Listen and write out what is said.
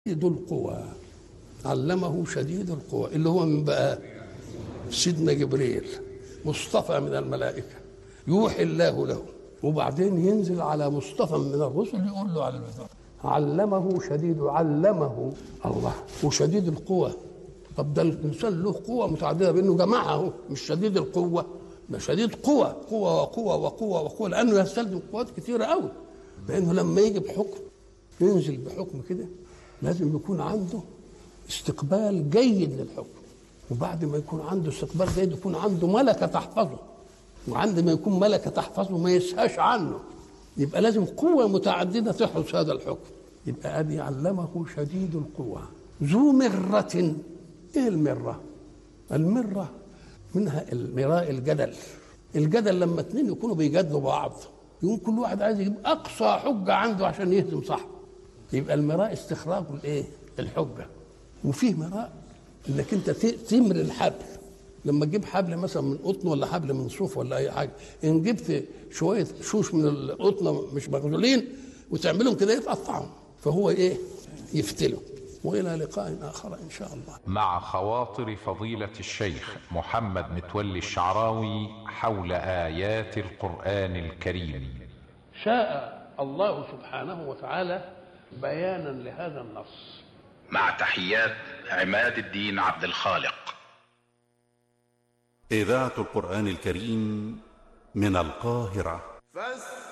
شديد القوى علمه شديد القوى اللي هو من بقى سيدنا جبريل مصطفى من الملائكة يوحي الله له وبعدين ينزل على مصطفى من الرسل يقول له على البدر علمه شديد علمه الله وشديد القوى طب ده الانسان له قوه متعدده بانه جمعها اهو مش شديد القوه ده شديد قوه قوه وقوه وقوه وقوه لانه يستلزم قوات كثيره قوي لانه لما يجي بحكم ينزل بحكم كده لازم يكون عنده استقبال جيد للحكم وبعد ما يكون عنده استقبال جيد يكون عنده ملكه تحفظه وعندما يكون ملكه تحفظه ما يسهاش عنه يبقى لازم قوه متعدده تحرس هذا الحكم يبقى ابي علمه شديد القوى ذو مره ايه المره المره منها المراء الجدل الجدل لما اتنين يكونوا بيجادلوا بعض يقوم كل واحد عايز يجيب اقصى حجه عنده عشان يهزم صاحبه يبقى المراء استخراج الايه الحجه وفيه مراء انك انت تمر الحبل لما تجيب حبل مثلا من قطن ولا حبل من صوف ولا اي حاجه ان جبت شويه شوش من القطن مش مغزولين وتعملهم كده يتقطعهم فهو ايه يفتلوا والى لقاء اخر ان شاء الله مع خواطر فضيلة الشيخ محمد متولي الشعراوي حول آيات القرآن الكريم شاء الله سبحانه وتعالى بيانا لهذا النص مع تحيات عماد الدين عبد الخالق إذاعة القرآن الكريم من القاهرة فاستمعوا